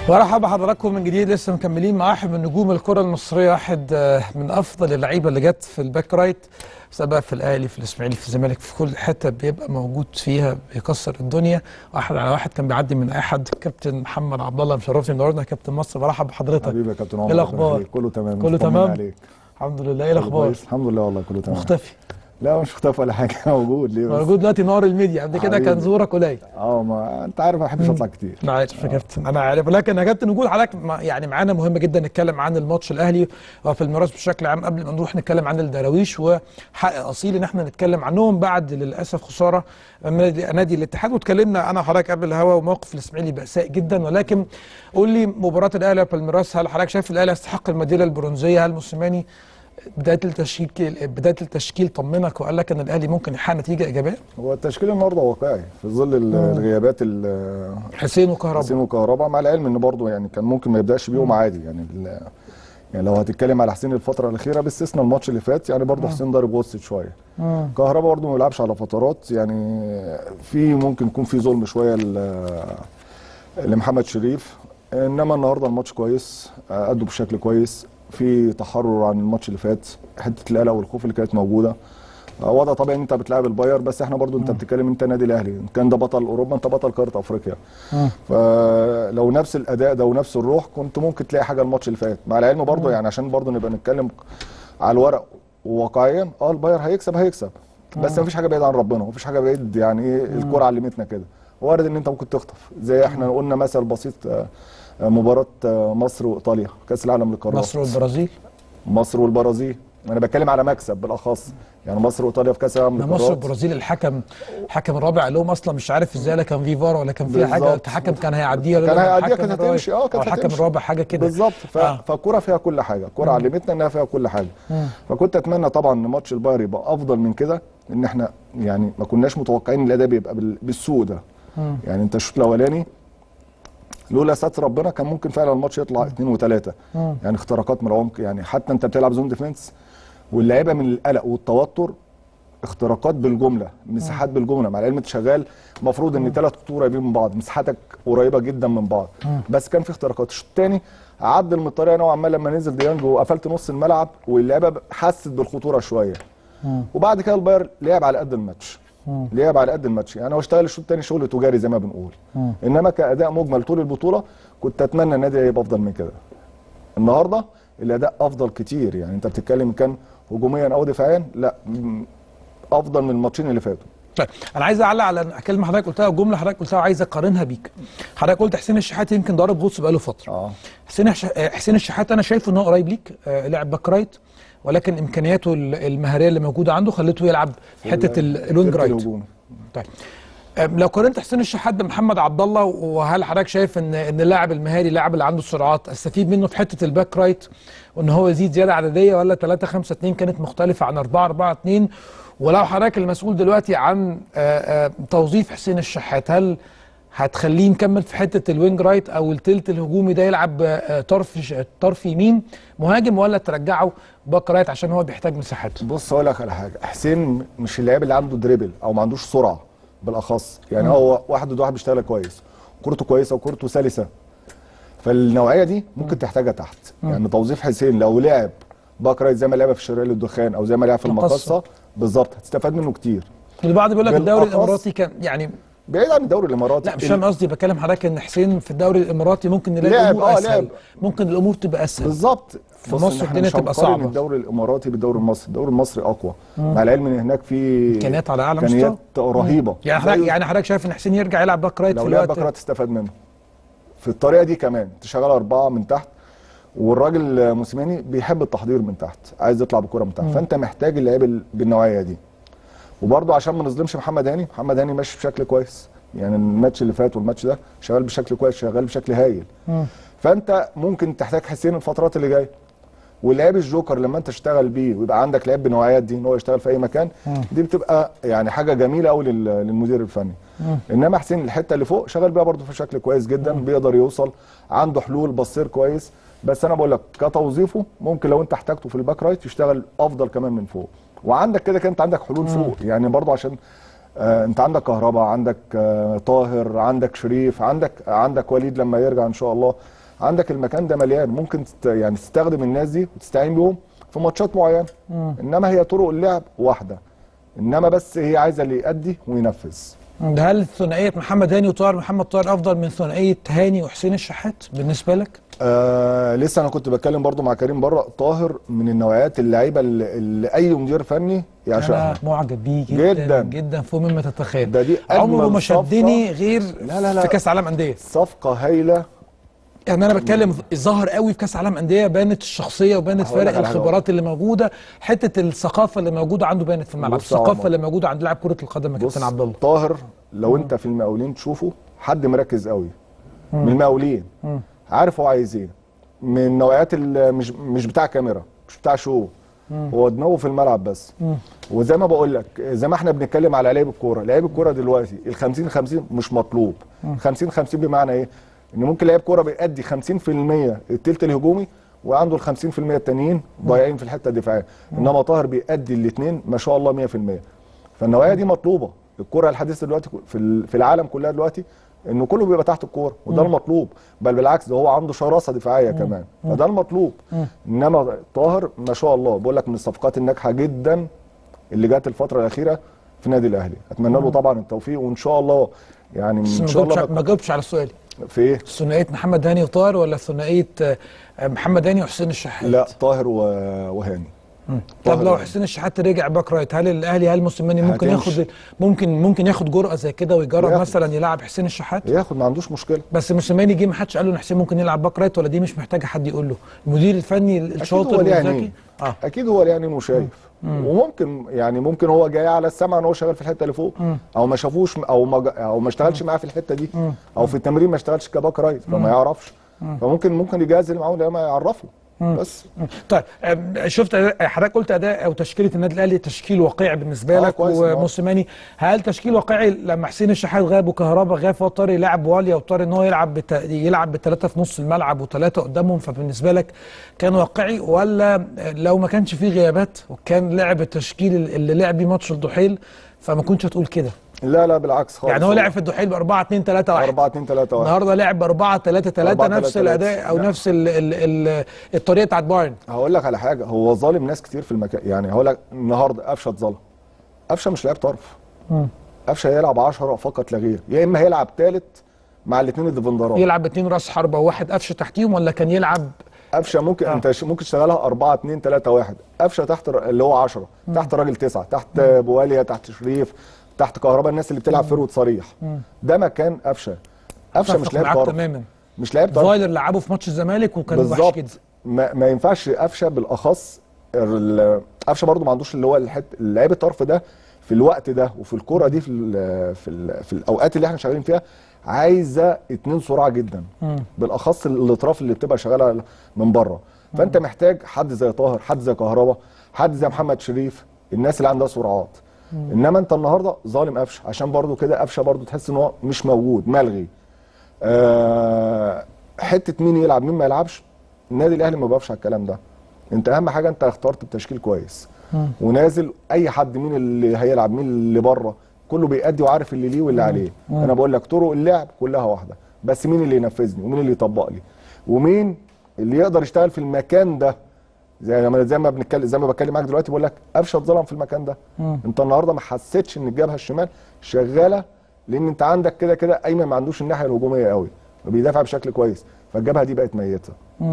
مرحبا بحضراتكم من جديد لسه مكملين مع واحد من نجوم الكره المصريه واحد آه، من افضل اللعيبه اللي جت في الباك رايت سواء في الاهلي في الاسماعيلي في الزمالك في كل حته بيبقى موجود فيها بيكسر الدنيا واحد على واحد كان بيعدي من اي حد كابتن محمد عبد الله مشرفني النهارده كابتن مصر برحب بحضرتك حبيبي يا كابتن عمر ايه الاخبار ربنا يخليك. كله تمام كله مطمن تمام؟ عليك الحمد لله ايه كله الاخبار كويس؟ الحمد لله والله كله تمام مختفي لا مش مختفي ولا حاجه موجود ليه بس موجود دلوقتي نار الميديا قبل كده كان حبيبي. زورك قليل اه ما انت عارف ما بحبش اطلع كتير انا عارف يا كابتن انا عارف ولكن يا كابتن وجود حضرتك مع- يعني معانا مهم جدا نتكلم عن الماتش الاهلي وفي الميراث بشكل عام قبل ما نروح نتكلم عن الدراويش وحق اصيل ان احنا نتكلم عنهم بعد للاسف خساره من نادي نادي الاتحاد واتكلمنا انا وحضرتك قبل الهوا وموقف الاسماعيلي بأساء جدا ولكن قول لي مباراه الاهلي وبالميراث هل حضرتك شايف الاهلي يستحق الميداليه البرونزيه هل موسيماني بدايه التشكيل بدايه التشكيل طمنك وقال لك ان الاهلي ممكن يحقق نتيجه ايجابيه هو التشكيل النهارده واقعي في ظل ال- الغيابات ال- حسين وكهرباء حسين وكهرباء مع العلم ان برضه يعني كان ممكن ما يبداش بيهم عادي يعني ال- يعني لو هتتكلم على حسين الفتره الاخيره باستثناء الماتش اللي فات يعني برضه حسين ضارب وسط شويه كهرباء برضه ما بيلعبش على فترات يعني في ممكن يكون في ظلم شويه ل- لمحمد شريف انما النهارده الماتش كويس ادوا بشكل كويس في تحرر عن الماتش اللي فات حته القلق والخوف اللي كانت موجوده وضع طبيعي ان انت بتلعب الباير بس احنا برضو انت بتتكلم انت نادي الاهلي إن كان ده بطل اوروبا انت بطل قاره افريقيا فلو نفس الاداء ده ونفس الروح كنت ممكن تلاقي حاجه الماتش اللي فات مع العلم برضو يعني عشان برضو نبقى نتكلم على الورق وواقعيا اه الباير هيكسب هيكسب بس مفيش حاجه بعيد عن ربنا مفيش حاجه بعيد يعني ايه الكره علمتنا كده وارد ان انت ممكن تخطف زي احنا قلنا مثل بسيط آه، آه، مباراه آه، مصر وايطاليا كاس العالم للقارات مصر والبرازيل مصر والبرازيل انا بتكلم على مكسب بالاخص يعني مصر وايطاليا في كاس العالم ده مصر للقارات والبرازيل الحكم الحكم الرابع قال لهم اصلا مش عارف ازاي لا كان في فار ولا كان في حاجه بالظبط. الحكم كان هيعديها كان ولا هيعديها الحكم كانت الرابع- هتمشي اه أو كانت الحكم هتمشي. الرابع حاجه كده بالظبط ف... آه. فالكره فيها كل حاجه الكره علمتنا انها فيها كل حاجه فكنت اتمنى طبعا ان ماتش الباير يبقى افضل من كده ان احنا يعني ما كناش متوقعين ان الاداء بيبقى بال... بالسوء ده يعني انت الشوط الاولاني لولا ستر ربنا كان ممكن فعلا الماتش يطلع اثنين وثلاثه يعني اختراقات من العمق يعني حتى انت بتلعب زون ديفنس واللعيبه من القلق والتوتر اختراقات بالجمله مساحات بالجمله مع العلم انت شغال المفروض ان ثلاث خطوط قريبين من بعض مساحاتك قريبه جدا من بعض بس كان في اختراقات الشوط الثاني عدل من الطريقه نوعا ما لما نزل ديانج وقفلت نص الملعب واللعيبه حست بالخطوره شويه وبعد كده الباير لعب على قد الماتش لعب على قد الماتش يعني هو اشتغل الشوط الثاني شغل تجاري زي ما بنقول انما كاداء مجمل طول البطوله كنت اتمنى النادي يبقى افضل من كده النهارده الاداء افضل كتير يعني انت بتتكلم كان هجوميا او دفاعيا لا م- افضل من الماتشين اللي فاتوا طيب انا عايز اعلق على كلمه حضرتك قلتها جمله حضرتك قلتها وعايز اقارنها بيك حضرتك قلت حسين الشحات يمكن ضارب غطس بقاله فتره اه حسين الش- آه، حسين الشحات انا شايفه ان هو قريب ليك آه، لاعب باك رايت ولكن امكانياته ال- المهاريه اللي موجوده عنده خلته يلعب في حته ال- الوينج رايت الهجومي طيب أم، لو قارنت حسين الشحات بمحمد عبد الله وهل حضرتك شايف ان ان اللاعب المهاري اللاعب اللي عنده السرعات استفيد منه في حته الباك رايت وان هو يزيد زياده عدديه ولا 3 5 2 كانت مختلفه عن 4 4 2 ولو حضرتك المسؤول دلوقتي عن آه، آه، توظيف حسين الشحات هل هتخليه مكمل في حته الوينج رايت او التلت الهجومي ده يلعب آه، طرف ش- طرف يمين مهاجم ولا ترجعه باك رايت عشان هو بيحتاج مساحات بص اقول لك على حاجه حسين مش اللاعب اللي عنده دريبل او ما عندوش سرعه بالاخص يعني هو واحد ضد واحد بيشتغل كويس كورته كويسه وكورته سلسه فالنوعيه دي ممكن تحتاجها تحت يعني توظيف حسين لو لعب باك رايت زي ما لعب في الشرقيه للدخان او زي ما لعب في مقصة. المقصه بالظبط هتستفاد منه كتير البعض بيقول لك الدوري بالأخص- الاماراتي كان يعني بعيد عن الدوري الاماراتي لا مش فاهم قصدي بكلم حضرتك ان حسين في الدوري الاماراتي ممكن نلاقي لعب، الامور آه، اسهل لعب. ممكن الامور تبقى اسهل بالظبط في بص، مصر إحنا الدنيا مش تبقى هنقارن صعبة. الدوري الاماراتي بالدوري المصري الدوري المصري اقوى مع العلم ان هناك في امكانيات على اعلى امكانيات مستوى رهيبه يعني حضرتك زي- يعني حضرتك شايف ان حسين يرجع يلعب باك رايت لو في لعب الوقت بكره تستفاد منه في الطريقه دي كمان تشغل اربعه من تحت والراجل موسيماني بيحب التحضير من تحت عايز يطلع بالكره من تحت فانت محتاج اللعيب ال- بالنوعيه دي وبرضه عشان ما نظلمش محمد هاني محمد هاني ماشي بشكل كويس يعني الماتش اللي فات والماتش ده شغال بشكل كويس شغال بشكل هايل فانت ممكن تحتاج حسين الفترات اللي جايه واللعيب الجوكر لما انت تشتغل بيه ويبقى عندك لعيب بالنوعيات دي ان هو يشتغل في اي مكان دي بتبقى يعني حاجه جميله قوي للمدير الفني انما حسين الحته اللي فوق شغال بيها برضه في شكل كويس جدا بيقدر يوصل عنده حلول بصير كويس بس انا بقول لك كتوظيفه ممكن لو انت احتاجته في الباك رايت يشتغل افضل كمان من فوق وعندك كده كده انت عندك حلول فوق يعني برضه عشان آه انت عندك كهرباء عندك آه طاهر عندك شريف عندك عندك وليد لما يرجع ان شاء الله عندك المكان ده مليان ممكن تست يعني تستخدم الناس دي وتستعين بيهم في ماتشات معينه انما هي طرق اللعب واحده انما بس هي عايزه اللي يأدي وينفذ هل ثنائيه محمد هاني وطاهر محمد طاهر افضل من ثنائيه هاني وحسين الشحات بالنسبه لك؟ آه لسه انا كنت بتكلم برضو مع كريم بره طاهر من النوعيات اللعيبه اللي, اللي اي مدير فني يعشقها انا معجب بيه جدا جداً. جدا فوق مما تتخيل ده دي أجمل عمره ما صفقة. شدني غير لا لا لا. في كاس عالم انديه صفقه هايله يعني انا بتكلم ظهر قوي في كاس عالم انديه بانت الشخصيه وبانت هقول لك فارق على حاجة الخبرات اللي موجوده حته الثقافه اللي موجوده عنده بانت في الملعب بص يا الثقافه عمر. اللي موجوده عند لاعب كره القدم يا بص كابتن عبد الله طاهر لو انت في المقاولين تشوفه حد مركز قوي من المقاولين عارف هو عايز ايه من النوعيات اللي مش مش بتاع كاميرا مش بتاع شو هو دماغه في الملعب بس وزي ما بقول لك زي ما احنا بنتكلم على لعيب الكوره لعيب الكوره دلوقتي ال 50 50 مش مطلوب 50 50 بمعنى ايه ان ممكن لعيب كوره بيأدي 50% التلت الهجومي وعنده ال 50% التانيين ضايعين في الحته الدفاعيه انما طاهر بيأدي الاثنين ما شاء الله 100% فالنوعيه دي مطلوبه الكره الحديثه دلوقتي في ال- في العالم كلها دلوقتي انه كله بيبقى تحت الكوره وده المطلوب بل بالعكس ده هو عنده شراسه دفاعيه كمان فده المطلوب انما طاهر ما شاء الله بقول لك من الصفقات الناجحه جدا اللي جت الفتره الاخيره في النادي الاهلي اتمنى له طبعا التوفيق وان شاء الله يعني بس ان ما شاء جاوبتش الله ما جاوبتش على السؤال في ايه ثنائيه محمد هاني وطاهر ولا ثنائيه آه، محمد هاني وحسين الشحات لا طاهر و- وهاني طب طاهر لو وهاني. حسين الشحات رجع باك رايت هل الاهلي هل موسيماني ممكن هتمشي. ياخد ممكن ممكن ياخد جرأه زي كده ويجرب ياخد. مثلا يلعب حسين الشحات ياخد ما عندوش مشكله بس موسيماني جه ما حدش قال له ان حسين ممكن يلعب باك رايت ولا دي مش محتاجه حد يقول له المدير الفني الشاطر هو ليه والذكي عينين. اه اكيد هو يعني انه شايف وممكن يعني ممكن هو جاي على السمع ان هو شغال في الحته اللي فوق او ما شافوش او ما جا- او ما اشتغلش معاه في الحته دي او في التمرين ما اشتغلش كباك رايت فما يعرفش فممكن ممكن يجهز اللي معاه لما يعرف له بس طيب أم، شفت أداء- حضرتك قلت اداء او تشكيله النادي الاهلي تشكيل واقعي بالنسبه آه، لك كويس، وموسيماني هل تشكيل واقعي لما حسين الشحات غاب وكهربا غاب واضطر يلعب واليا واضطر ان هو يلعب بت... يلعب بالثلاثه في نص الملعب وثلاثه قدامهم فبالنسبه لك كان واقعي ولا لو ما كانش فيه غيابات وكان لعب التشكيل اللي لعب بيه ماتش الضحيل فما كنتش هتقول كده لا لا بالعكس خالص يعني هو لعب في الضحيل ب 4 2 3 1 4 2 3 1 النهارده لعب ب 4 3 3 4 نفس 3 الاداء او لا. نفس ال ال ال الطريقه بتاعت بايرن هقول لك على حاجه هو ظالم ناس كتير في المكان يعني هقول لك النهارده قفشه اتظلم قفشه مش لاعب طرف قفشه هيلعب 10 فقط لا غير يا اما هيلعب ثالث مع الاثنين الديفندرات يلعب باثنين راس حربه وواحد قفشه تحتيهم ولا كان يلعب قفشه ممكن آه. آه. انت ش- ممكن تشتغلها 4 2 3 1 قفشه تحت ر- اللي هو 10 تحت راجل 9 تحت بواليا تحت شريف تحت كهرباء الناس اللي بتلعب فروت صريح ده مكان قفشه قفشه مش اتفق لاعب معاك طرف تماما مش لاعب طرف فايلر لعبه في ماتش الزمالك وكان وحش بالظبط جدا ما, ما ينفعش قفشه بالاخص ال- قفشه برضو ما عندوش اللي هو الحت اللعيب الطرف ده في الوقت ده وفي الكوره دي في ال في, ال في الاوقات اللي احنا شغالين فيها عايزه اتنين سرعه جدا بالاخص الاطراف اللي بتبقى شغاله من بره فانت محتاج حد زي طاهر حد زي كهربا حد زي محمد شريف الناس اللي عندها سرعات انما انت النهارده ظالم قفشه عشان برضو كده قفشه برضو تحس ان هو مش موجود ملغي آه حته مين يلعب مين ما يلعبش النادي الاهلي ما بيقفش على الكلام ده انت اهم حاجه انت اخترت بتشكيل كويس ونازل اي حد مين اللي هيلعب مين اللي بره كله بيأدي وعارف اللي ليه واللي عليه انا بقول لك طرق اللعب كلها واحده بس مين اللي ينفذني ومين اللي يطبق لي ومين اللي يقدر يشتغل في المكان ده زي ما زي ما بنتكلم زي ما بتكلم معاك دلوقتي بقول لك قفشه اتظلم في المكان ده انت النهارده ما حسيتش ان الجبهه الشمال شغاله لان انت عندك كده كده ايمن ما عندوش الناحيه الهجوميه قوي وبيدافع بشكل كويس فالجبهه دي بقت ميته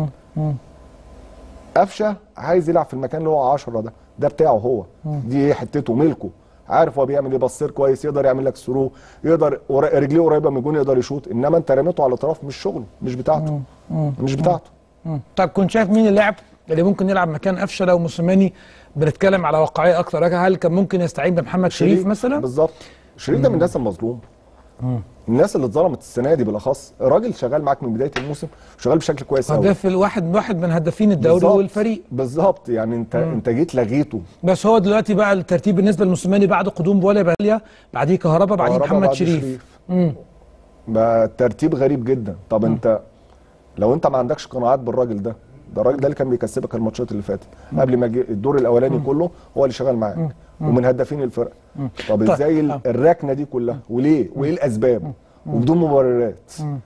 قفشه عايز يلعب في المكان اللي هو 10 ده ده بتاعه هو دي حتته ملكه عارف هو بيعمل ايه بصير كويس يقدر يعمل لك ثرو يقدر ورا- رجليه قريبه من الجون يقدر يشوط انما انت رميته على الاطراف مش شغله مش بتاعته مش بتاعته مم. طيب كنت شايف مين اللاعب اللي ممكن يلعب مكان قفشه لو موسيماني بنتكلم على واقعيه اكتر هل كان ممكن يستعين بمحمد شريف مثلا بالظبط شريف ده من الناس المظلوم الناس اللي اتظلمت السنه دي بالاخص الراجل شغال معاك من بدايه الموسم شغال بشكل كويس قوي هداف الواحد واحد من هدافين الدوري بالظبط. والفريق بالظبط يعني انت انت جيت لغيته بس هو دلوقتي بقى الترتيب بالنسبه للموسيماني بعد قدوم بولا باليا بعديه كهربا بعديه كهربا محمد بعد شريف بقى ترتيب غريب جدا طب انت لو انت ما عندكش قناعات بالراجل ده ده الراجل ده اللي كان بيكسبك الماتشات اللي فاتت قبل ما جه الدور الاولاني كله هو اللي شغال معاك ومن هدافين الفرقه طب طيب. ازاي ال- آه. الركنه دي كلها وليه وايه الاسباب وبدون مبررات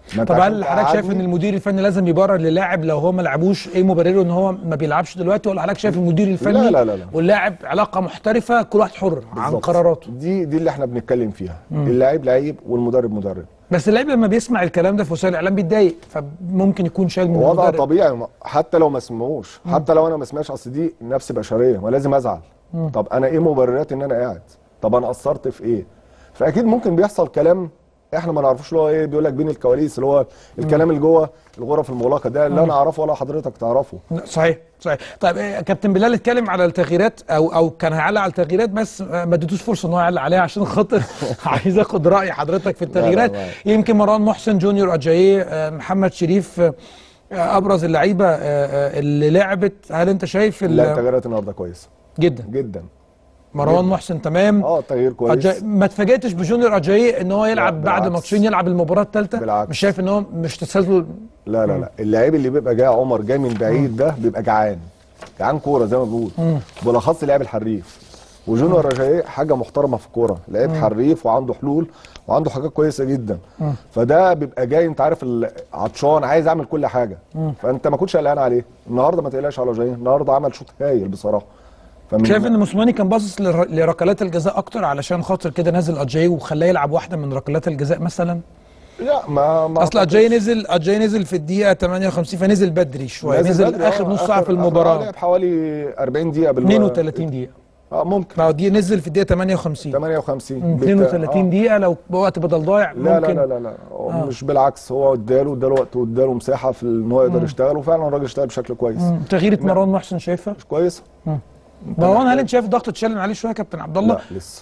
ما أنت طب عشان هل حضرتك شايف ان تقعدني- المدير الفني لازم يبرر للاعب لو هو ما لعبوش ايه مبرره ان هو ما بيلعبش دلوقتي ولا حضرتك شايف المدير الفني لا لا لا لا. واللاعب علاقه محترفه كل واحد حر عن بالظبط. قراراته دي دي اللي احنا بنتكلم فيها اللاعب لعيب والمدرب مدرب بس اللعيب لما بيسمع الكلام ده في وسائل الاعلام بيتضايق فممكن يكون شايل من وضع المدرب طبيعي ما- حتى لو ما سمعوش حتى لو انا ما سمعش اصل دي نفس بشريه ما لازم ازعل طب انا ايه مبرراتي ان انا قاعد طب انا قصرت في ايه فاكيد ممكن بيحصل كلام احنا ما نعرفوش اللي هو ايه بيقول لك بين الكواليس اللي هو الكلام اللي جوه الغرف المغلقه ده اللي انا اعرفه ولا حضرتك تعرفه صحيح صحيح طيب إيه، كابتن بلال اتكلم على التغييرات او او كان هيعلق على التغييرات بس آه، ما اديتوش فرصه ان هو يعلق عليها عشان خاطر عايز اخد راي حضرتك في التغييرات لا. يمكن مروان محسن جونيور اجاييه آه، محمد شريف آه، آه، ابرز اللعيبه آه، آه، اللي لعبت هل انت شايف ال- لا التغييرات النهارده كويسه جدا جدا مروان محسن تمام اه تغيير كويس أجاي... ما اتفاجئتش بجونيور اجاييه ان هو يلعب لا، بعد بالعكس. ماتشين يلعب المباراه الثالثه بالعكس. مش شايف ان هو مش تسلسل لا لا لا اللعيب اللي بيبقى جاي عمر جاي من بعيد ده بيبقى جعان جعان كوره زي ما بنقول بالاخص اللاعب الحريف وجونيور رجاي حاجه محترمه في الكوره لعيب حريف وعنده حلول وعنده حاجات كويسه جدا فده بيبقى جاي انت عارف ال- عطشان عايز اعمل كل حاجه فانت ما كنتش قلقان عليه النهارده ما تقلقش على رجاي النهارده عمل شوط هايل بصراحه فمن شايف ان موسيماني كان باصص لر- لركلات الجزاء اكتر علشان خاطر كده نزل اجاي وخلاه يلعب واحده من ركلات الجزاء مثلا لا ما ما اصل اجاي نزل اجاي نزل في الدقيقه 58 فنزل بدري شويه نزل, بدري، اخر آه، نص ساعه في آه، المباراه لعب حوالي 40 دقيقه بال 32 دقيقه اه ممكن ما هو دي نزل في الدقيقه 58 58 مم، بالت- 32 آه. دقيقه لو وقت بدل ضايع لا لا ممكن لا لا لا هو مش بالعكس هو اداله اداله وقت واداله مساحه في ان هو يقدر يشتغل وفعلا الراجل اشتغل بشكل كويس مم، تغييره مروان محسن شايفها مش كويس مروان هل انت شايف الضغط اتشال من عليه شويه يا كابتن عبد الله لا لسه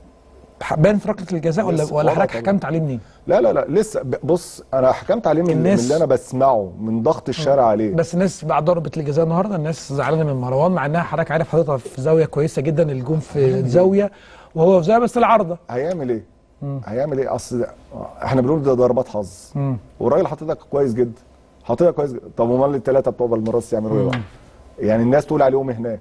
بان في ركله الجزاء ولا لسه. ولا وضع حضرتك طبيعي. حكمت عليه منين لا لا لا لسه ب- بص انا حكمت عليه من, من الناس- اللي انا بسمعه من ضغط الشارع عليه بس الناس بعد ضربه الجزاء النهارده الناس زعلانه من مروان مع انها حضرتك عارف حاططها في زاويه كويسه جدا الجون في زاويه وهو في زاويه بس العارضه هيعمل ايه هيعمل ايه اصل ده- احنا بنقول ده ضربات حظ والراجل حاططها كويس جدا حاططها كويس جدا طب امال الثلاثه بتوع بالميراس يعملوا ايه بقى يعني الناس تقول عليهم هناك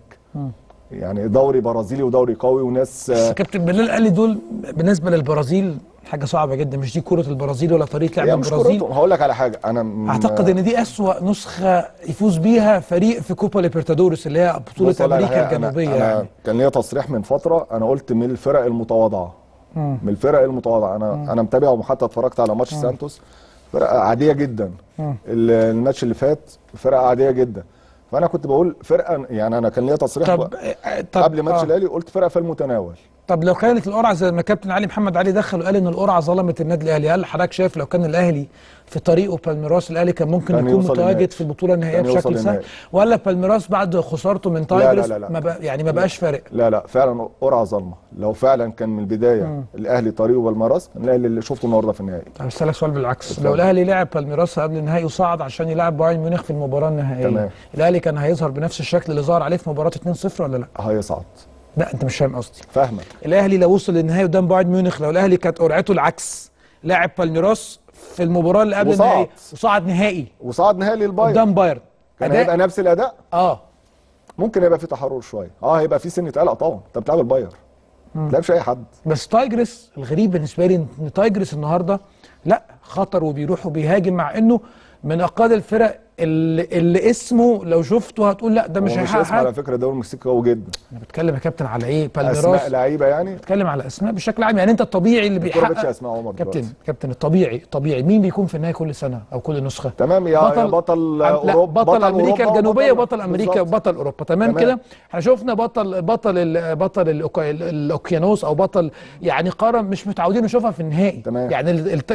يعني دوري برازيلي ودوري قوي وناس بس كابتن بلال قال لي دول بالنسبه للبرازيل حاجه صعبه جدا مش دي كره البرازيل ولا طريقه هي لعب مش البرازيل كورتهم هقول لك على حاجه انا م- اعتقد ان دي اسوا نسخه يفوز بيها فريق في كوبا ليبرتادورس اللي هي بطوله بص والله امريكا الحقيقة الجنوبيه أنا يعني أنا كان ليا تصريح من فتره انا قلت من الفرق المتواضعه من الفرق المتواضعه انا انا متابع وحتى اتفرجت على ماتش سانتوس فرقه عاديه جدا ال- الماتش اللي فات فرقه عاديه جدا فانا كنت بقول فرقه يعني انا كان ليا تصريح طب ب- آه، طب قبل ماتش آه. الاهلي قلت فرقه في المتناول طب لو كانت القرعه زي ما كابتن علي محمد علي دخل وقال ان القرعه ظلمت النادي الاهلي هل حضرتك شايف لو كان الاهلي في طريقه بالميراس الاهلي كان ممكن كان يكون يوصل متواجد النهائي. في البطوله النهائيه كان يوصل بشكل سهل النهائي. ولا بالميراس بعد خسارته من لا، تايجرز لا، لا. ما بقى يعني ما بقاش فارق لا لا فعلا قرعه ظلمه لو فعلا كان من البدايه الاهلي طريقه بالمراس كان الاهلي اللي شفته النهارده في النهائي طب اسالك سؤال بالعكس اتفضل. لو الاهلي لعب بالميراس قبل النهائي وصعد عشان يلعب بايرن ميونخ في المباراه النهائيه تمام. الاهلي كان هيظهر بنفس الشكل اللي ظهر عليه في مباراه 2-0 ولا لا؟ هيصعد لا انت مش فاهم قصدي فاهمك الاهلي لو وصل للنهائي قدام بايرن ميونخ لو الاهلي كانت قرعته العكس لاعب بالميراس في المباراه اللي قبل وصعد. النهائي وصعد نهائي وصعد نهائي للبايرن قدام بايرن كان أداء- هيبقى نفس الاداء اه ممكن يبقى في تحرر شويه اه هيبقى في سنه قلق طبعا انت بتلعب البايرن ما بتلعبش اي حد بس تايجرس الغريب بالنسبه لي ان تايجرس النهارده لا خطر وبيروح وبيهاجم مع انه من اقاد الفرق اللي, اللي اسمه لو شفته هتقول لا ده مش هو مش هيحقق اسم على حاجه فكره الدوري المكسيكي قوي جدا انا بتكلم يا كابتن على ايه اسماء بالميراس لعيبه يعني بتكلم على اسماء بشكل عام يعني انت الطبيعي اللي الكوره بقتش بيحقق اسماء عمر كابتن دلوقتي. كابتن الطبيعي الطبيعي مين بيكون في النهايه كل سنه او كل نسخه تمام يا بطل, يا بطل لا اوروبا بطل, امريكا أوروبا الجنوبيه وبطل- وبطل امريكا بالظبط. وبطل اوروبا تمام, تمام. كده احنا شفنا بطل بطل ال بطل الأوكا- ال- الاوكيانوس او بطل يعني قاره مش متعودين نشوفها في النهائي تمام. يعني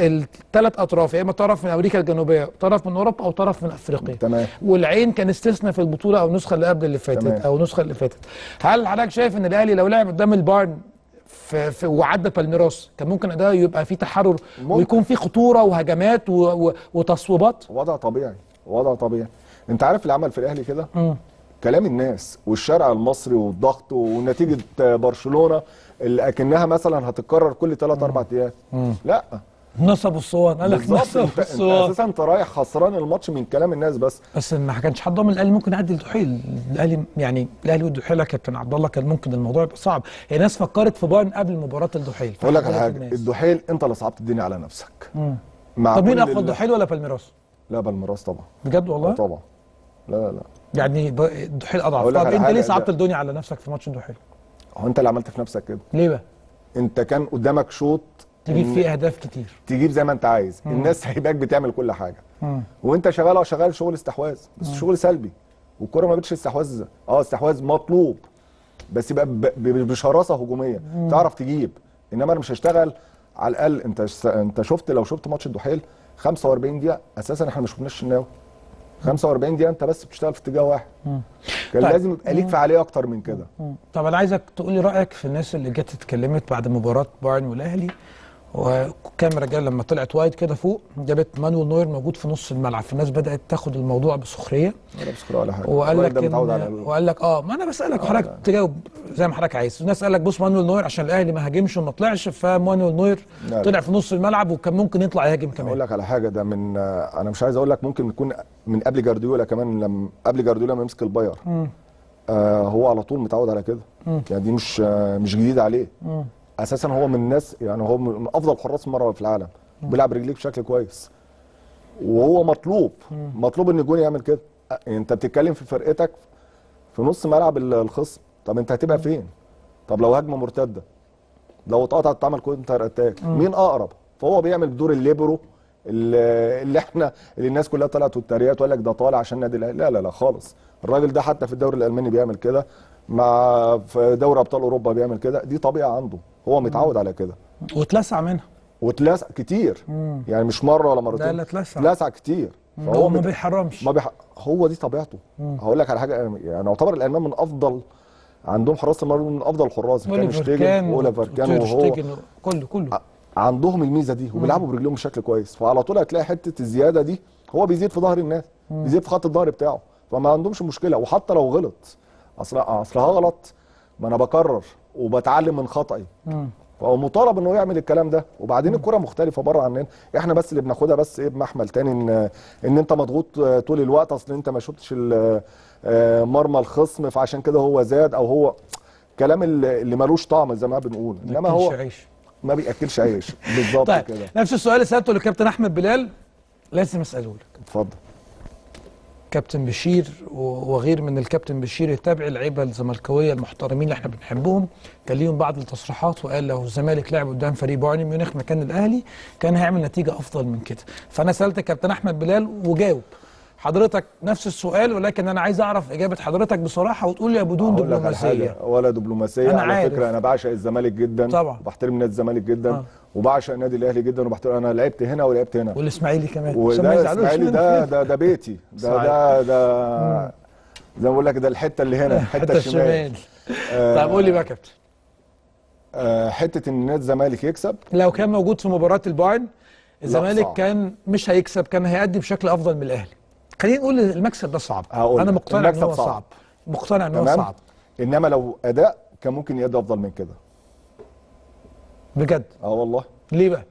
الثلاث اطراف يا اما طرف من امريكا الجنوبيه طرف من اوروبا او طرف من افريقيا تمام. والعين كان استثناء في البطوله او النسخه اللي قبل اللي فاتت تمام. او النسخه اللي فاتت هل حضرتك شايف ان الاهلي لو لعب قدام البايرن في, في وعدى بالميراس كان ممكن اداء يبقى فيه تحرر ممكن. ويكون فيه خطوره وهجمات و- و- وتصويبات وضع طبيعي وضع طبيعي انت عارف اللي عمل في الاهلي كده كلام الناس والشارع المصري والضغط ونتيجه برشلونه اللي اكنها مثلا هتتكرر كل 3 4 ايام لا نصب الصوان قال لك بالظبط نصب انت, انت الصوان اساسا انت رايح خسران الماتش من كلام الناس بس بس ما كانش حد ضامن الاهلي ممكن يعدي الدحيل الاهلي يعني الاهلي والدحيل يا كابتن عبد الله كان ممكن الموضوع يبقى صعب هي ناس فكرت في بايرن قبل مباراه الدحيل اقول لك على فحضرتك حاجه الناس. الدحيل انت اللي صعبت الدنيا على نفسك مع طب مين كل اقوى ال- الضحيل ولا بالميراس لا بالميراس طبعا بجد آه والله طبعا لا لا لا يعني ب- الضحيل اضعف أقول لك طب على انت حاجة، ليه صعبت ده- الدنيا على نفسك في ماتش الضحيل هو انت اللي عملت في نفسك كده ليه بقى انت كان قدامك شوط تجيب إن- فيه اهداف كتير تجيب زي ما انت عايز الناس سايباك بتعمل كل حاجه مم. وانت شغال اه شغال شغل استحواذ بس شغل سلبي والكره ما بقتش استحواذ اه استحواذ مطلوب بس يبقى ب- ب- بشراسه هجوميه تعرف تجيب انما انا مش هشتغل على الاقل انت ش- انت شفت لو شفت ماتش الدحيل 45 دقيقه اساسا احنا ما شفناش الشناوي 45 دقيقه انت بس بتشتغل في اتجاه واحد كان طيب. لازم يبقى ليك فعاليه اكتر من كده مم. طب انا عايزك تقول لي رايك في الناس اللي جت اتكلمت بعد مباراه بايرن والاهلي وكاميرا جايه لما طلعت وايد كده فوق جابت مانويل نوير موجود في نص الملعب فالناس بدات تاخد الموضوع بسخريه ولا بسخريه ولا حاجه وقال الراجل لك ده متعود إن على ال- وقال لك اه ما انا بسالك وحضرتك تجاوب زي ما حضرتك عايز الناس قال لك بص مانويل نوير عشان الاهلي ما هاجمش وما طلعش فمانويل نوير لا، لا. طلع في نص الملعب وكان ممكن يطلع يهاجم اقول كمان لك على حاجه ده من آه، انا مش عايز اقول لك ممكن يكون من قبل جارديولا كمان لما قبل جارديولا ما يمسك الباير آه هو على طول متعود على كده يعني دي مش آه مش جديد عليه اساسا هو من الناس يعني هو من افضل حراس المرمى في العالم بيلعب رجليك بشكل كويس وهو مطلوب مطلوب ان الجون يعمل كده آه، انت بتتكلم في فرقتك في نص ملعب ال- الخصم طب انت هتبقى فين طب لو هجمه مرتده لو اتقطعت تعمل كونتر اتاك مين اقرب فهو بيعمل دور الليبرو اللي اللي احنا اللي الناس كلها طلعت والتريقات وقال لك ده طالع عشان نادي الاهلي لا لا لا خالص الراجل ده حتى في الدوري الالماني بيعمل كده مع في دوري ابطال اوروبا بيعمل كده دي طبيعه عنده هو متعود على كده واتلسع منها واتلسع كتير يعني مش مره ولا مرتين لا، لا، اتلسع. اتلسع كتير هو ما مت- بيحرمش ما بيح... هو دي طبيعته هقول لك على حاجه يعني يعتبر الالمان من افضل عندهم حراس المرمى من افضل الحراس كان اوليفر شتيجن كان واوليفر كان وتير وهو شتيجن كله كله ع- عندهم الميزه دي وبيلعبوا برجلهم بشكل كويس فعلى طول هتلاقي حته الزياده دي هو بيزيد في ظهر الناس بيزيد في خط الظهر بتاعه فما عندهمش مشكله وحتى لو غلط اصل اصل هغلط ما انا بكرر وبتعلم من خطأي فهو مطالب انه يعمل الكلام ده وبعدين الكره مختلفه بره عننا احنا بس اللي بناخدها بس ايه بمحمل تاني ان ان انت مضغوط آه، طول الوقت اصل انت ما شفتش ال- آه، مرمى الخصم فعشان كده هو زاد او هو كلام اللي اللي ملوش طعم زي ما بنقول انما هو ماكلش عيش ما بياكلش عيش بالظبط طيب كده نفس السؤال اللي سالته للكابتن احمد بلال لازم اساله لك اتفضل كابتن بشير و- وغير من الكابتن بشير يتابع اللعيبه الزملكاويه المحترمين اللي احنا بنحبهم كان ليهم بعض التصريحات وقال لو الزمالك لعب قدام فريق بايرن ميونخ مكان الاهلي كان هيعمل نتيجه افضل من كده فانا سالت كابتن احمد بلال وجاوب حضرتك نفس السؤال ولكن انا عايز اعرف اجابه حضرتك بصراحه وتقول لي بدون أقول لك على دبلوماسيه حاجة، ولا دبلوماسيه أنا على عارف. فكره انا بعشق الزمالك جدا طبعا. وبحترم نادي الزمالك جدا آه. وبعشق النادي الاهلي جدا وبحترم انا لعبت هنا ولعبت هنا والاسماعيلي كمان عشان ما وده يزعلوش اسماعيلي مني. ده ده ده بيتي ده صحيح. ده ده زي ما بقول لك ده الحته اللي هنا الحته حتى الشمال الشمال طيب قول لي بقى يا كابتن آه، حته ان نادي الزمالك يكسب لو كان موجود في مباراة البايرن الزمالك صعب. كان مش هيكسب كان هيأدي بشكل افضل من الاهلي خلينا نقول المكسب ده صعب هقول انا لك، مقتنع ان المكسب هو صعب, صعب. مقتنع ان هو تمام صعب انما لو اداء كان ممكن يدي افضل من كده بجد اه والله ليه بقى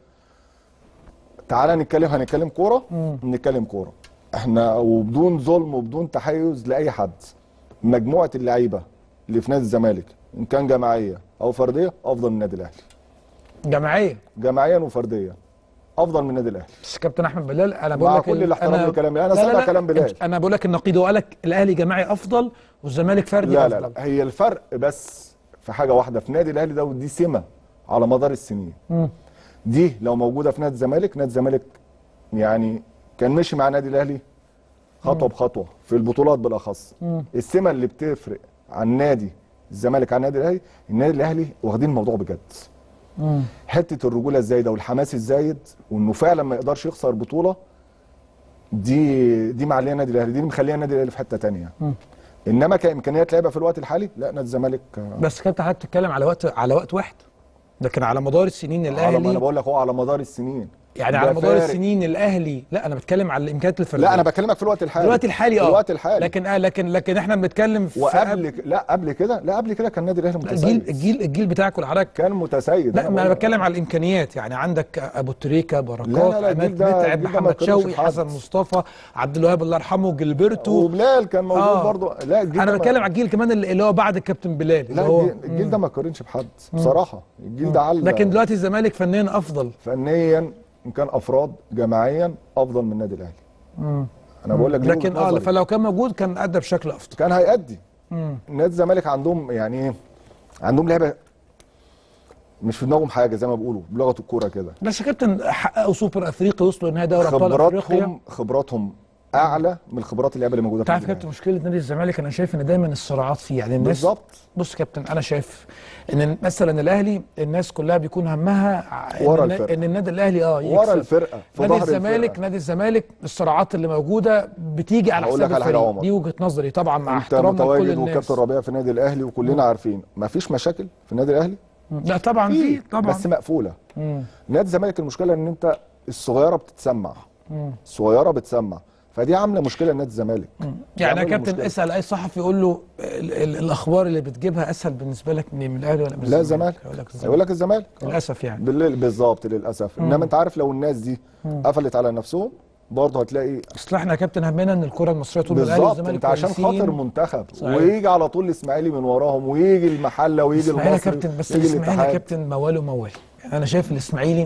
تعالى نتكلم هنتكلم كوره نتكلم كوره احنا وبدون ظلم وبدون تحيز لاي حد مجموعه اللعيبه اللي في نادي الزمالك ان كان جماعيه او فرديه افضل من النادي الاهلي جماعيه جماعيا وفرديا افضل من النادي الاهلي بس كابتن احمد بلال انا بقول مع لك كل ال- الاحترام أنا- لكلامي، أنا لا، لا، سامع لا، كلام بلال. انا بقول لك النقيض هو قال لك الاهلي جماعي افضل والزمالك فردي لا افضل لا لا هي الفرق بس في حاجه واحده في نادي الاهلي ده ودي سمه على مدار السنين دي لو موجوده في نادي الزمالك نادي الزمالك يعني كان ماشي مع نادي الاهلي خطوه بخطوه في البطولات بالاخص السمه اللي بتفرق عن نادي الزمالك عن النادي الاهلي النادي الاهلي واخدين الموضوع بجد حته الرجوله الزايده والحماس الزايد وانه فعلا ما يقدرش يخسر بطوله دي دي معليه النادي الاهلي دي اللي مخليه النادي الاهلي في حته تانية انما كامكانيات لعيبه في الوقت الحالي لا نادي الزمالك آه، بس كابتن حضرتك بتتكلم على وقت على وقت واحد لكن على مدار السنين على ما انا الاهلي بقول لك هو على مدار السنين يعني ده على مدار فارق. السنين الاهلي لا انا بتكلم على الامكانيات الفرديه لا انا بكلمك في الوقت الحالي الوقت الحالي اه في الوقت الحالي لكن آه لكن لكن احنا بنتكلم في وقبل ك- لا قبل كده لا قبل كده كان النادي الاهلي الجيل متسيد الجيل الجيل بتاعك والحضرتك كان متسيد لا ما انا بقول لك. بتكلم على الامكانيات يعني عندك ابو تريكه بركات لا، لا، لا، عماد الجيل ده- متعب الجيل ده ما محمد يقارنش شوقي بحد. حسن مصطفى عبد الوهاب الله يرحمه جilberto وبلال كان موجود آه. برضه لا الجيل انا ده ما- بتكلم على الجيل كمان اللي اللي هو بعد الكابتن بلال اللي لا هو الجيل, الجيل ده ما يقارنش بحد بصراحه الجيل ده علق لكن دلوقتي الزمالك فنيا افضل فنيا ان كان افراد جماعيا افضل من النادي الاهلي انا بقول لك دي لكن وجهة اه نظري. فلو كان موجود كان ادى بشكل افضل كان هيأدي مم. نادي الزمالك عندهم يعني ايه عندهم لعبه مش في دماغهم حاجه زي ما بيقولوا بلغه الكوره كده بس يا كابتن حققوا سوبر افريقيا وصلوا نهائي دوري ابطال افريقيا خبراتهم خبراتهم اعلى من الخبرات اللعيبه اللي موجوده انت عارف يا النادي كابتن مشكله نادي الزمالك انا شايف ان دايما الصراعات فيه يعني الناس بالظبط بص يا كابتن انا شايف ان مثلا الاهلي الناس كلها بيكون همها ع- ورا ان, الفرقة. ان النادي الاهلي اه ورا يكسب. الفرقه في نادي ظهر الزمالك الفرقة. نادي الزمالك الصراعات اللي موجوده بتيجي على هقول حساب لك على حاجة يا الفريق عمر. دي وجهه نظري طبعا مع انت احترامنا لكل متواجد الناس وكابتن ربيع في النادي الاهلي وكلنا عارفين مفيش مشاكل في النادي الاهلي لا طبعا في طبعا بس مقفوله مم. نادي الزمالك المشكله ان انت الصغيره بتتسمع مم. الصغيره بتسمع فدي عامله مشكله لنادي الزمالك دي يعني يا عاملة كابتن مشكلة. اسال اي صحفي يقول له ال ال الاخبار اللي بتجيبها اسهل بالنسبه لك من من الاهلي ولا من لا الزمالك يقول لك يقول لك الزمالك للاسف يعني بالليل بالظبط للاسف انما انت عارف لو الناس دي قفلت على نفسهم برضه هتلاقي اصل احنا يا كابتن همنا ان الكره المصريه طول الاهلي بالظبط والزمالك انت عشان كويسين. خاطر منتخب صحيح. ويجي على طول الاسماعيلي من وراهم ويجي المحله ويجي الاسماعيلي يا المصري كابتن بس ويجي الاسماعيلي يا الاتحاد كابتن موال وموال يعني انا شايف الاسماعيلي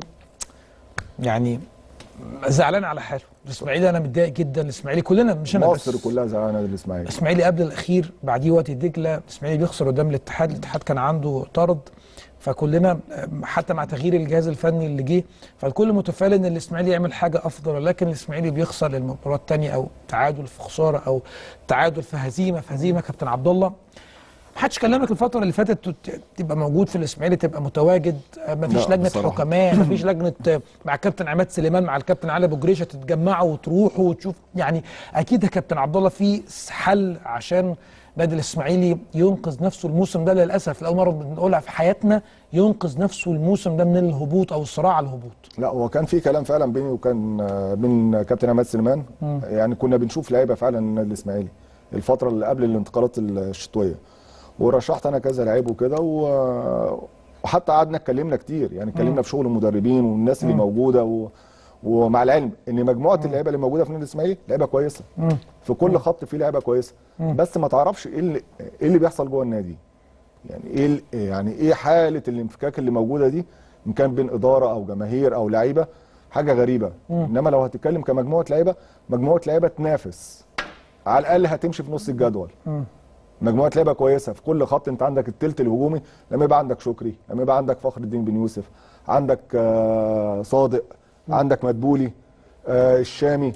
يعني زعلان على حاله الاسماعيلي انا متضايق جدا الاسماعيلي كلنا مش انا مصر بس كلها زعلانه الاسماعيلي الاسماعيلي قبل الاخير بعديه وادي دجله الاسماعيلي بيخسر قدام الاتحاد الاتحاد كان عنده طرد فكلنا حتى مع تغيير الجهاز الفني اللي جه فالكل متفائل ان الاسماعيلي يعمل حاجه افضل ولكن الاسماعيلي بيخسر للمباراه الثانيه او تعادل في خساره او تعادل في هزيمه في هزيمه كابتن عبد الله محدش كلمك الفترة اللي فاتت تت- تبقى موجود في الاسماعيلي تبقى متواجد آه، مفيش لا، لجنة بصراحة. حكماء مفيش لجنة آه، مع الكابتن عماد سليمان مع الكابتن علي ابو جريشه تتجمعوا وتروحوا وتشوف يعني اكيد يا كابتن عبد الله في حل عشان نادي الاسماعيلي ينقذ نفسه الموسم ده للاسف لاول مره بنقولها في حياتنا ينقذ نفسه الموسم ده من الهبوط او الصراع على الهبوط لا هو كان في كلام فعلا بيني وكان آه، بين كابتن عماد سليمان يعني كنا بنشوف لعيبه فعلا النادي الاسماعيلي الفتره اللي قبل الانتقالات الشتويه ورشحت انا كذا لعيب وكده و- وحتى قعدنا اتكلمنا كتير يعني اتكلمنا في شغل المدربين والناس اللي موجوده و... ومع العلم ان مجموعه اللعيبه اللي موجوده في النادي الاسماعيلي لعيبه كويسه في كل خط في لعيبه كويسه بس ما تعرفش ايه اللي ايه اللي بيحصل جوه النادي يعني ايه ال- يعني ايه حاله الانفكاك اللي موجوده دي ان كان بين اداره او جماهير او لعيبه حاجه غريبه انما لو هتتكلم كمجموعه لعيبه مجموعه لعيبه تنافس على الاقل هتمشي في نص الجدول مجموعه لعيبه كويسه في كل خط انت عندك التلت الهجومي لما يبقى عندك شكري لما يبقى عندك فخر الدين بن يوسف عندك آه، صادق عندك مدبولي آه، الشامي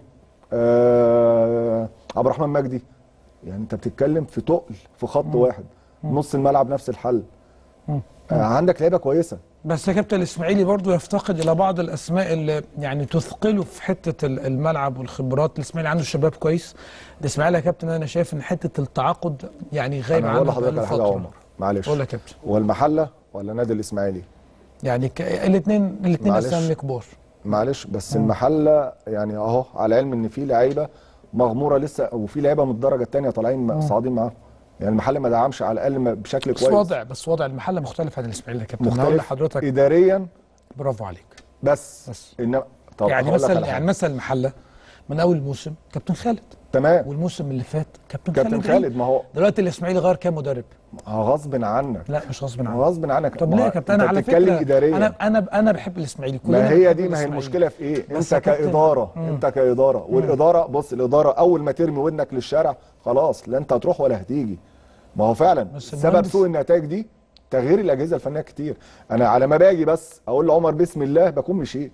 آه، عبد الرحمن مجدي يعني انت بتتكلم في تقل في خط واحد نص الملعب نفس الحل آه، عندك لعيبه كويسه بس يا كابتن الاسماعيلي برضو يفتقد الى بعض الاسماء اللي يعني تثقله في حته ال- الملعب والخبرات الاسماعيلي عنده شباب كويس الاسماعيلي يا كابتن انا شايف ان حته التعاقد يعني غايب انا عنه هقول لحضرتك بقاله على حاجه يا فترة. عمر معلش قول يا كابتن هو المحله ولا نادي الاسماعيلي يعني الاثنين الاثنين معلش. اسامي كبار معلش بس المحله يعني اهو على علم ان في لعيبه مغموره لسه وفي لعيبه من الدرجه الثانيه طالعين صاعدين معاهم يعني المحل ما دعمش على الاقل ما- بشكل بس كويس وضع بس وضع المحله مختلف عن الاسماعيلي يا كابتن انا هقول مختلف لحضرتك اداريا برافو عليك بس, بس. انما طب يعني هقول لك مثلا على يعني حاجة. مثلا المحله من اول موسم كابتن خالد تمام والموسم اللي فات كابتن, كابتن خالد, خالد ما هو دلوقتي الاسماعيلي غير كام مدرب ما هو غصب عنك لا مش غصب ما عنه هو غصب عنك طب ما ليه يا هو كابتن أنت انا على بتتكلم فكره اداريا انا انا انا بحب الاسماعيلي كلنا ما هي بنحب دي ما هي الإسماعيلي. المشكله في ايه بس انت يا كابتن- كاداره مم. انت كاداره والاداره بص الاداره اول ما ترمي ودنك للشارع خلاص لا انت هتروح ولا هتيجي ما هو فعلا بس سبب المهندس- سوء النتائج دي تغيير الاجهزه الفنيه كتير انا على ما باجي بس اقول لعمر بسم الله بكون مشيت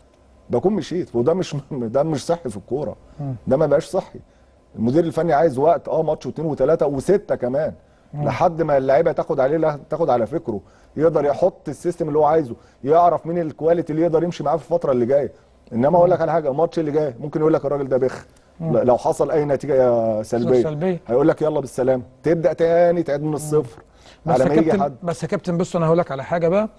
بكون مشيت وده مش ده مش صحي في الكوره ده ما بقاش صحي المدير الفني عايز وقت اه ماتش واثنين وثلاثه وسته كمان لحد ما اللعيبه تاخد عليه لا- تاخد على فكره يقدر يحط السيستم اللي هو عايزه يعرف مين الكواليتي اللي يقدر يمشي معاه في الفتره اللي جايه انما اقول لك على حاجه الماتش اللي جاي ممكن يقول لك الراجل ده بخ لا- لو حصل اي نتيجه سلبيه سلبية. هيقول لك يلا بالسلامه تبدا تاني تعيد من الصفر بس على يا ما يجي كابتن حد بس يا كابتن بص انا هقول لك على حاجه بقى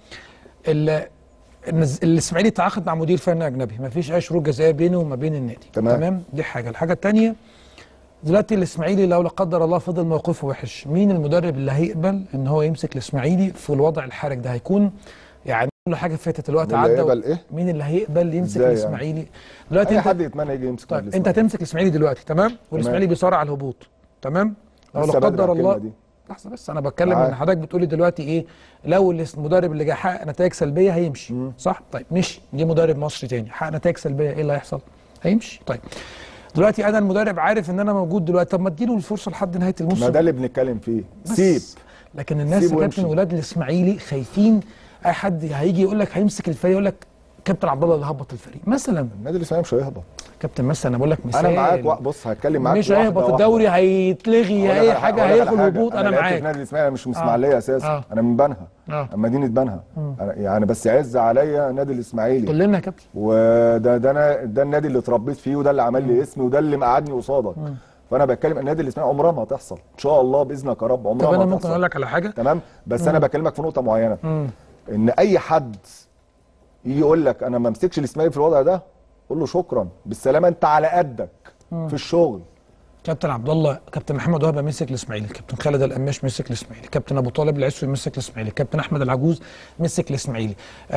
ال- النز- الاسماعيلي تعاقد مع مدير فني اجنبي ما فيش اي شروط جزائيه بينه وما بين النادي تمام. تمام دي حاجه الحاجه الثانيه دلوقتي الاسماعيلي لو لا قدر الله فضل موقفه وحش مين المدرب اللي هيقبل ان هو يمسك الاسماعيلي في الوضع الحرج ده هيكون يعني كل حاجه فاتت الوقت اللي عدى هيقبل إيه؟ مين اللي هيقبل يمسك إزاي يعني؟ الاسماعيلي دلوقتي اي انت حد يتمنى يجي يمسك طيب نادي انت الإسماعيلي. هتمسك الاسماعيلي دلوقتي تمام والاسماعيلي بيصارع على الهبوط تمام لو لا لسه بدري قدر على الكلمة الله دي. لحظه بس انا بتكلم معاك. ان حضرتك بتقولي دلوقتي ايه لو الاس- المدرب اللي جاي حقق نتائج سلبيه هيمشي صح طيب مشي جه مدرب مصري تاني حقق نتائج سلبيه ايه اللي هيحصل هيمشي طيب دلوقتي انا المدرب عارف ان انا موجود دلوقتي طب ما اديله الفرصه لحد نهايه ما الموسم ده اللي بنتكلم فيه بس. سيب لكن الناس سيبه يا كابتن يمشي. ولاد الاسماعيلي خايفين اي حد هيجي يقول لك هيمسك الفريق يقول لك كابتن عبد الله اللي هبط الفريق مثلا النادي الاسماعيلي مش هيهبط كابتن مثلا انا بقول لك مثال انا معاك وا- بص هتكلم معاك مش واحدة هيهبط واحدة. الدوري هيتلغي أقول لك اي على حاجه أقول لك هياخد على هبوط انا لعبت في معاك نادي الاسماعيلي مش من اسماعيليه اساسا آه. انا من بنها آه. من مدينه بنها أنا يعني بس يعز عليا نادي الاسماعيلي كلنا يا كابتن وده ده انا ده النادي اللي اتربيت فيه وده اللي عمل لي اسمي وده اللي مقعدني قصادك فانا بتكلم النادي الاسماعيلي عمرها ما هتحصل ان شاء الله باذنك يا رب عمرها طب ما انا هتحصل ممكن اقول لك على حاجه تمام بس انا بكلمك في نقطه معينه ان اي حد يجي يقول لك انا ما امسكش الاسماعيلي في الوضع ده قول له شكرا بالسلامه انت على قدك في الشغل كابتن عبد الله كابتن محمد وهبه مسك الاسماعيلي كابتن خالد القماش مسك الاسماعيلي كابتن ابو طالب العسوي مسك الاسماعيلي كابتن احمد العجوز مسك الاسماعيلي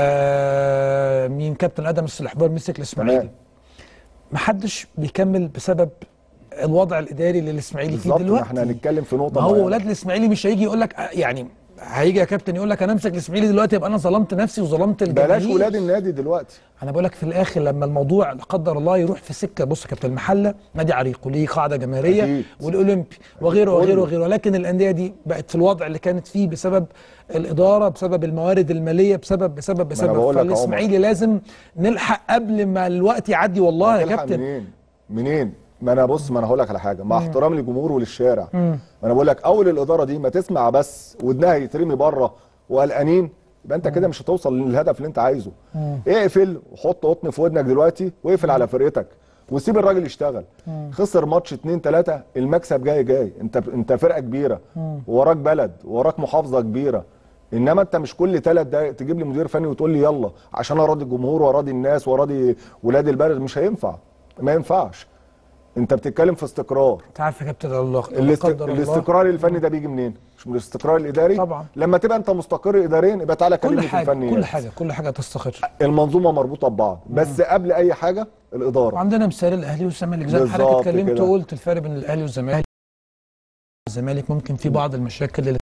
آه مين كابتن ادم السلحبار مسك الاسماعيلي تمام. محدش بيكمل بسبب الوضع الاداري اللي الاسماعيلي فيه بالظبط ما دلوقتي احنا هنتكلم في نقطه ما هو معينة. ولاد الاسماعيلي مش هيجي يقول لك آه، يعني هيجي يا كابتن يقول لك انا امسك الاسماعيلي دلوقتي يبقى انا ظلمت نفسي وظلمت الجماهير بلاش ولاد النادي دلوقتي انا بقول لك في الاخر لما الموضوع لا قدر الله يروح في سكه بص يا كابتن المحله نادي عريق وليه قاعده جماهيريه أكيد. والاولمبي وغيره كله. وغيره وغيره ولكن الانديه دي بقت في الوضع اللي كانت فيه بسبب الاداره بسبب الموارد الماليه بسبب بسبب بسبب بقول لك يا عمر. فالاسماعيلي لازم نلحق قبل ما الوقت يعدي والله يا هتلحق كابتن منين منين ما انا بص ما انا هقول لك على حاجه مع احترامي للجمهور وللشارع ما انا بقول لك اول الاداره دي ما تسمع بس ودنها يترمي بره وقلقانين يبقى انت كده مش هتوصل للهدف اللي انت عايزه اقفل وحط قطن في ودنك دلوقتي واقفل على فرقتك وسيب الراجل يشتغل خسر ماتش اتنين تلاته المكسب جاي جاي انت انت فرقه كبيره ووراك بلد ووراك محافظه كبيره انما انت مش كل ثلاث دقايق تجيب لي مدير فني وتقول لي يلا عشان اراضي الجمهور واراضي الناس واراضي ولاد البلد مش هينفع ما ينفعش انت بتتكلم في استقرار انت عارف يا كابتن الله لا الاست... قدر الله الاستقرار الفني ده بيجي منين مش من الاستقرار الاداري طبعا. لما تبقى انت مستقر اداريا يبقى تعالى كل كلمني في حاجه الفنيات كل حاجه كل حاجه تستقر المنظومه مربوطه ببعض بس قبل اي حاجه الاداره وعندنا مثال الاهلي والزمالك زي ما حضرتك بالظبط اتكلمت كده. وقلت الفرق بين الاهلي والزمالك الزمالك ممكن في بعض المشاكل اللي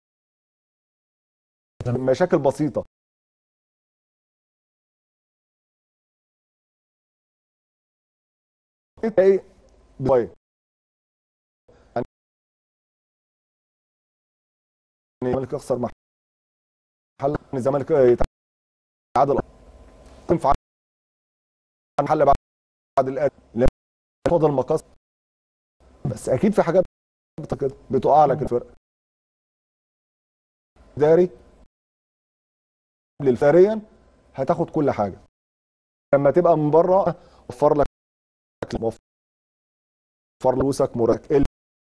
مشاكل بسيطه ايه شوية. يعني الزمالك يخسر محل الزمالك يتعادل تنفع محل بعد الاداء فاضل المقص بس اكيد في حاجات كده بتقع لك الفرقه داري للفاريا هتاخد كل حاجه لما تبقى من بره وفر لك وفر فلوسك مرتب ال-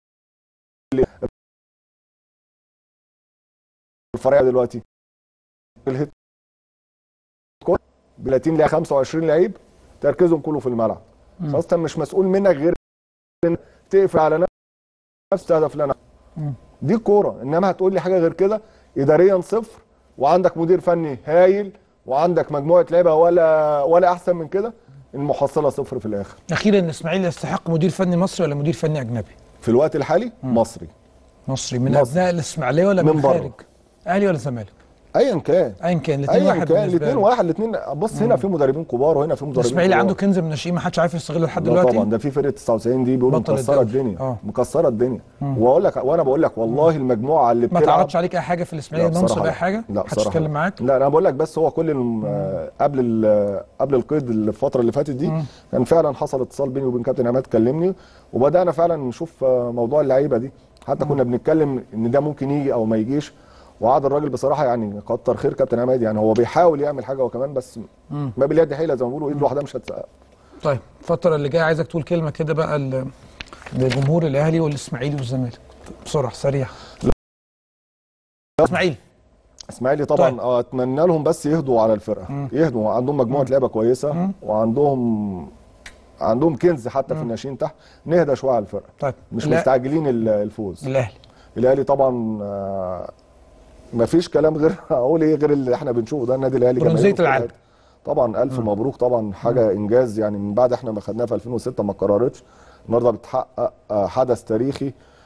الفريق دلوقتي الهيد كوت ب 30 ل 25 لعيب تركيزهم كله في الملعب خلاص انت مش مسؤول منك غير إن تقفل على نفس هدف لنا دي كوره انما هتقول لي حاجه غير كده اداريا صفر وعندك مدير فني هايل وعندك مجموعه لعيبه ولا ولا احسن من كده المحصله صفر في الاخر اخيرا الاسماعيلي يستحق مدير فني مصري ولا مدير فني اجنبي في الوقت الحالي مصري مصري من مصري. ابناء الاسماعيليه ولا من, من بره. خارج اهلي ولا زمالك ايا كان ايا كان الاثنين ايا واحد كان بالنسبه الاثنين لي. واحد الاثنين بص هنا في مدربين كبار وهنا في مدربين الاسماعيلي كبار. عنده كنز من الناشئين ما حدش عارف يستغله لحد لا دلوقتي طبعا ده في فرقه 99 دي بيقولوا بطل مكسره الدوري. الدنيا آه. مكسره الدنيا واقول لك وانا بقول لك والله المجموعه اللي ما بتلعب تعرضش عليك اي حاجه في الاسماعيلي لا المنصب بصراحة اي لا. حاجه لا محدش بصراحة اتكلم لا. معاك لا انا بقول لك بس هو كل الم- آه، قبل ال- قبل القيد اللي في الفتره اللي فاتت دي كان فعلا حصل اتصال بيني وبين كابتن عماد كلمني وبدانا فعلا نشوف آه، موضوع اللعيبه دي حتى كنا بنتكلم ان ده ممكن يجي او ما يجيش وقعد الراجل بصراحه يعني كتر خير كابتن عماد يعني هو بيحاول يعمل حاجه هو كمان بس ما باليد حيله زي ما بيقولوا ايد لوحدها مش هتسقف طيب الفتره اللي جايه عايزك تقول كلمه كده بقى ل- لجمهور الاهلي والاسماعيلي والزمالك بسرعه سريع اسماعيلي اسماعيلي طبعا طيب. آه، اتمنى لهم بس يهدوا على الفرقه يهدوا عندهم مجموعه لعيبه كويسه وعندهم عندهم كنز حتى في الناشئين تحت نهدى شويه على الفرقه طيب مش لا- مستعجلين ال- الفوز الاهلي الاهلي طبعا آه، مفيش كلام غير اقول ايه غير اللي احنا بنشوفه ده النادي الاهلي برونزية جماهيره في كل العالم. حتة. طبعا الف مبروك طبعا حاجه انجاز يعني من بعد احنا ما خدناها في 2006 ما اتكررتش النهارده بتحقق آه، حدث تاريخي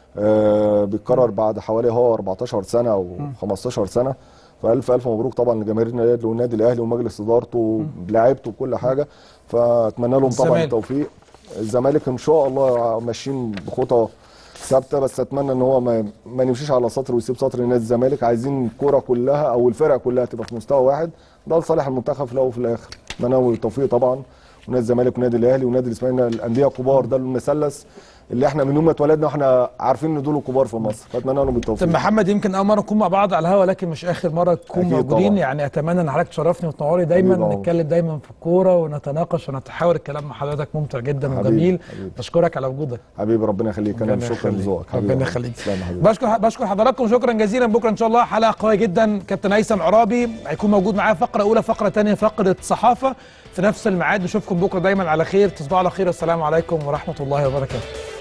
آه بيتكرر بعد حوالي هو 14 سنه او 15 سنه فالف الف مبروك طبعا لجماهير النادي الأهلي والنادي الاهلي ومجلس ادارته بلاعيبته وكل حاجه فاتمنى لهم طبعا الزمالك. التوفيق الزمالك ان شاء الله ماشيين بخطى ثابته بس اتمنى ان هو ما, ما نمشيش على سطر ويسيب سطر لنادي الزمالك عايزين الكوره كلها او الفرق كلها تبقى في مستوى واحد ده لصالح المنتخب في الاول وفي الاخر اتمنى لهم التوفيق طبعا ونادي الزمالك ونادي الاهلي ونادي الاسماعيلي الانديه كبار ده المثلث اللي احنا من يوم ما اتولدنا واحنا عارفين ان دول كبار في مصر فاتمنى لهم التوفيق طب محمد يمكن اول مره نكون مع بعض على الهوا لكن مش اخر مره تكون أكيد موجودين طبعا. يعني اتمنى ان حضرتك تشرفني وتنوري دايما حبيبي يا عمر. نتكلم دايما في الكوره ونتناقش ونتحاور الكلام مع حضرتك ممتع جدا حبيبي، وجميل حبيبي. بشكرك على وجودك حبيبي ربنا يخليك انا ربنا شكرا يخليك. لذوقك حبيبي ربنا يا عمر. يخليك. تسلم يا حبيبي بشكر بشكر حضراتكم شكرا جزيلا بكره ان شاء الله حلقه قويه جدا كابتن هيثم عرابي هيكون موجود معايا فقره اولى فقره ثانيه فقره صحافه في نفس الميعاد نشوفكم بكره دايما على خير تصبحوا على خير والسلام عليكم ورحمه الله وبركاته